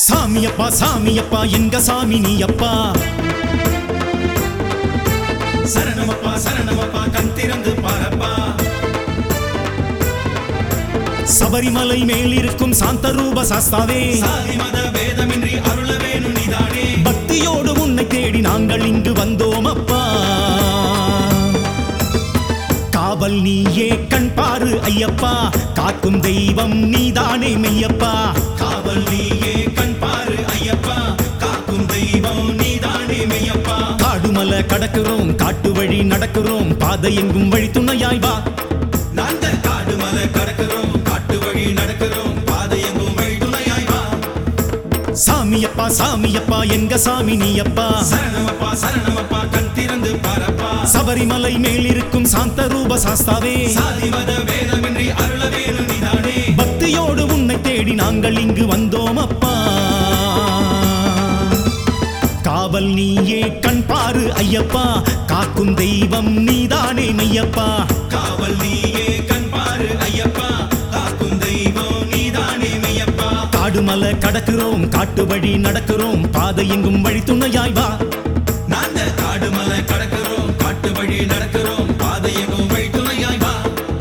சாமியப்பா சாமியப்பா எங்க சாமி நீ அப்பா சரணமப்பா சரணமப்பா கண் திறந்து பாரப்பா சபரிமலை மேலிருக்கும் சாந்த ரூப சாஸ்தாவே சாதி மத வேதமின்றி அருள வேணும் நீதானே பக்தியோடு உன்னை தேடி நாங்கள் இங்கு வந்தோம் அப்பா காவல் நீயே கண் பாரு ஐயப்பா காக்கும் தெய்வம் நீதானே மெய்யப்பா காவல் நீயே கண் பாரு ஐயப்பா காக்கும் தெய்வம் நீதானே மெய்யப்பா காடுமலை கடக்கிறோம் காட்டு வழி நடக்கிறோம் பாதை எங்கும் வழி துணையாய் வா நாங்கள் காடு மலை கடக்கிறோம் காட்டு வழி நடக்கிறோம் பாதை எங்கும் வழி துணையாய் வா சாமியப்பா சாமியப்பா எங்க சாமி நீயப்பா சரணமப்பா சரணமப்பா கண் திறந்து பாரப்பா சபரிமலை மேலிருக்கும் சாந்த ரூப சாஸ்தாவே சாதி மத வேதமின்றி அருள வேணும் நீதானே பக்தியோடு உன்னை தேடி நாங்கள் இங்கு வந்தோம் அப்பா காவல் நீயே கண் பாரு ஐயப்பா காக்கும் தெய்வம் நீதானே மெய்யப்பா காவல் நீயே கண் பாரு ஐயப்பா காக்கும் தெய்வம் நீதானே மெய்யப்பா காடுமலை கடக்கிறோம் காட்டு வழி நடக்கிறோம் பாதை எங்கும் வழி துணையாய் வா நாங்கள் காடு மலை கடக்கிறோம் காட்டு வழி நடக்கிறோம் பாதை எங்கும் வழி துணையாய் வா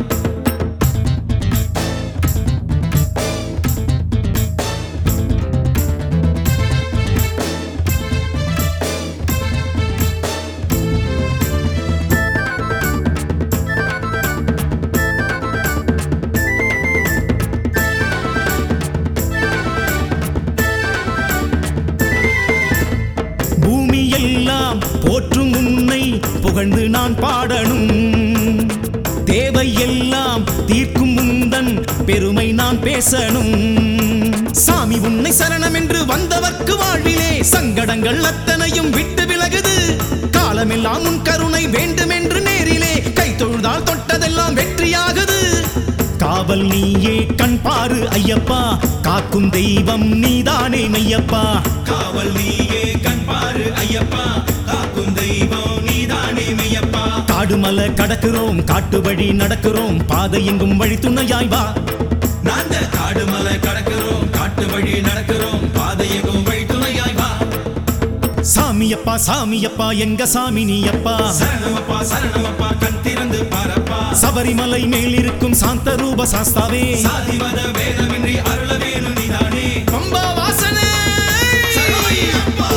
பூமி எல்லாம் போற்றும் உன்னை புகழ்ந்து நான் பாடணும் தேவை எல்லாம் தீர்க்கும் முந்தன் பெருமை நான் பேசணும் சாமி உன்னை சரணம் என்று வந்தவர்க்கு வாழ்விலே சங்கடங்கள் அத்தனையும் விட்டு விலகுது காலமெல்லாம் உன் கருணை வேண்டுமென்று நேரிலே கை தொழுதால் தொட்டதெல்லாம் வெற்றியாகுது காவல் நீயே கண் பாரு ஐயப்பா காக்கும் தெய்வம் நீதானே மெய்யப்பா காவல் நீயே கண் பாரு ஐயப்பா காக்கும் தெய்வம் நீதானே மெய்யப்பா காடுமலை கடக்கிறோம் காட்டு வழி நடக்கிறோம் பாதை எங்கும் வழி துணையாய் வா நாங்கள் காடு மலை கடக்கிறோம் காட்டு வழி நடக்கிறோம் பாதை எங்கும் வழி துணையாய் வா சாமியப்பா சாமியப்பா எங்க சாமி நீயப்பா சரணமப்பா சரணமப்பா கண் திறந்து பாரப்பா சபரிமலை மேலிருக்கும் சாந்த ரூப சாஸ்தாவே சாதி மத வேதமின்றி அருள வேணும் நீதானே பம்பா வாசனே சரணமையப்பா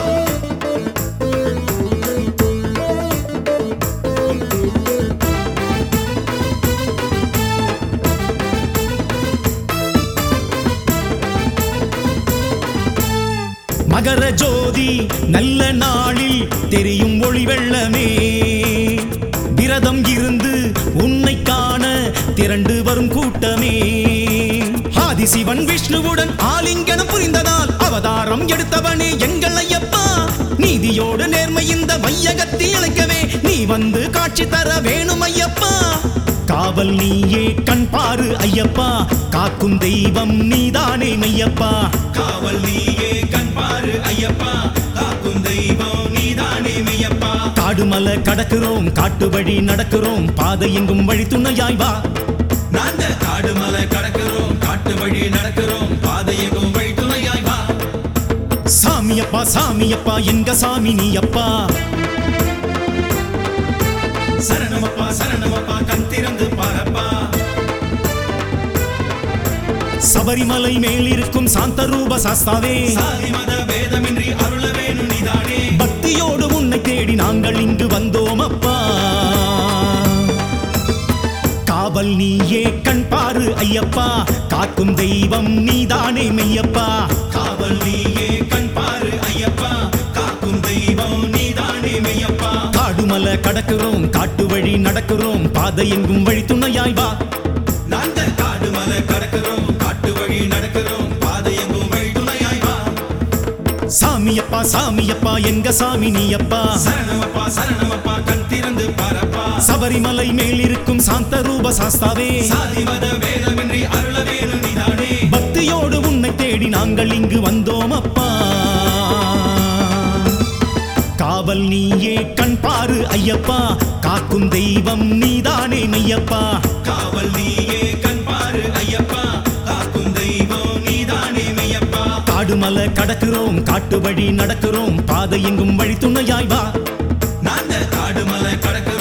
மகர ஜோதி நல்ல நாளில் தெரியும் ஒளி வெள்ளமே விரதம் இருந்து உன்னை காண திரண்டு வரும் கூட்டமே ஆதிசிவன் விஷ்ணுவுடன் ஆலிங்கனம் புரிந்ததால் அவதாரம் எடுத்தவனே எங்கள் ஐயப்பா நீதியோடு நேர்மை இந்த வையகத்தில் இழைக்கவே நீ வந்து காட்சி தர வேணும் ஐயப்பா காவல் நீயே கண் பாரு ஐயப்பா காக்கும் தெய்வம் நீதானே மெய்யப்பா காவல் நீயே கண் பாரு ஐயப்பா காக்கும் தெய்வம் நீதானே மெய்யப்பா காடுமலை கடக்கிறோம் காட்டு வழி நடக்கிறோம் பாதை எங்கும் வழி துணையாய் வா நாங்கள் காடு மலை கடக்கிறோம் காட்டு வழி நடக்கிறோம் பாதை எங்கும் வழி துணையாய் வா சாமியப்பா சாமியப்பா எங்க சாமி நீயப்பா சரணமப்பா சரணமப்பா கண் திறந்து பாரப்பா சபரிமலை மேலிருக்கும் சாந்த ரூப சாஸ்தாவே சாதி மத வேதமின்றி அருள வேணும் நீதானே பக்தியோடு உன்னை தேடி நாங்கள் இங்கு வந்தோம் அப்பா காவல் நீயே கண் பாரு ஐயப்பா காக்கும் தெய்வம் நீதானே மெய்யப்பா காவல் நீயே கண் பாரு ஐயப்பா காக்கும் தெய்வம் நீதானே மெய்யப்பா காடுமலை கடக்கிறோம் காட்டு வழி நடக்கிறோம் பாதை எங்கும் வழி துணையாய் வா நாங்கள் காடு மலை கடக்கிறோம் காட்டு வழி நடக்கிறோம் பாதை எங்கும் வழி துணையாய் வா சாமியப்பா சாமியப்பா எங்க சாமி நீயப்பா சரணமப்பா சரணமப்பா கண் திறந்து பாரப்பா சபரிமலை மேலிருக்கும் சாந்த ரூப சாஸ்தாவே சாதி மத வேதமின்றி அருள வேணும் நீதானே பக்தியோடு உன்னை தேடி நாங்கள் இங்கு வந்தோம் அப்பா காவல் நீயே கண் பாரு ஐயப்பா காக்கும் தெய்வம் நீதானே மெய்யப்பா காவல் நீயே கண் பாரு ஐயப்பா காக்கும் தெய்வம் நீதானே மெய்யப்பா காடு மலை கடக்கிறோம் காட்டு வழி நடக்கிறோம் பாதை எங்கும் வழி துணையாய் வா நாங்க காடு மலை கடக்கிறோம்